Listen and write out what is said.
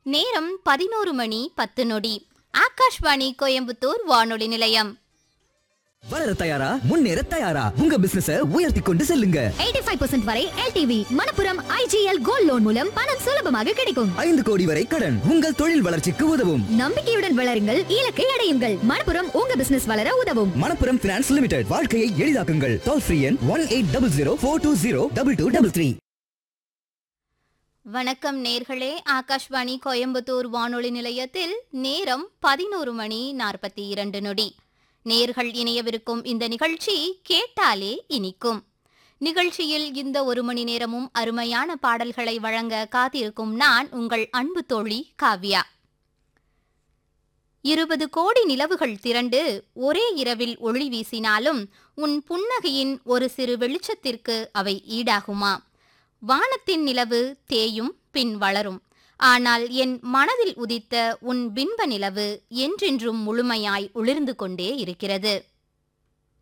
நேரம் பதினோரு மணி பத்து நொடி ஆகாஷ்வாணி கோயம்புத்தூர் வானொலி நிலையம் வளர தயாரா முன்னேற தயாரா உங்க பிசினஸ உயர்த்தி கொண்டு செல்லுங்க 85% வரை LTV Manappuram IGL gold loan மூலம் பணம் சுலபமாக கிடைக்கும் ஐந்து கோடி வரை கடன் உங்கள் தொழில் வளர்ச்சிக்கு உதவும் நம்பிக்கையுடன் வளருங்கள் இலக்கை அடையுங்கள் மணப்புரம் உங்க பிசினஸ் வளர உதவும் மணப்புரம் பினான்ஸ் லிமிடெட் வாழ்க்கையை எளிதாக்குங்கள் டோல் ஃப்ரீ எண் one eight double zero four two zero double two double three வணக்கம் நேர்களே ஆகாஷ்வாணி கோயம்புத்தூர் வானொலி நிலையத்தில் நேரம் பதினோரு மணி நாற்பத்தி இரண்டு நொடி நேர்கள் இணையவிருக்கும் இந்த நிகழ்ச்சி கேட்டாலே இனிக்கும் நிகழ்ச்சியில் இந்த ஒரு மணி நேரமும் அருமையான பாடல்களை வழங்க காத்திருக்கும் நான் உங்கள் அன்பு தோழி காவ்யா இருபது கோடி நிலவுகள் திரண்டு ஒரே இரவில் ஒளி வீசினாலும் உன் புன்னகையின் ஒரு சிறு வெளிச்சத்திற்கு அவை ஈடாகுமா வானத்தின் நிலவு தேயும் பின் வளரும் ஆனால் என் மனதில் உதித்த உன் பிம்ப நிலவு என்றென்றும் முழுமையாய் ஒளிர்ந்து கொண்டே இருக்கிறது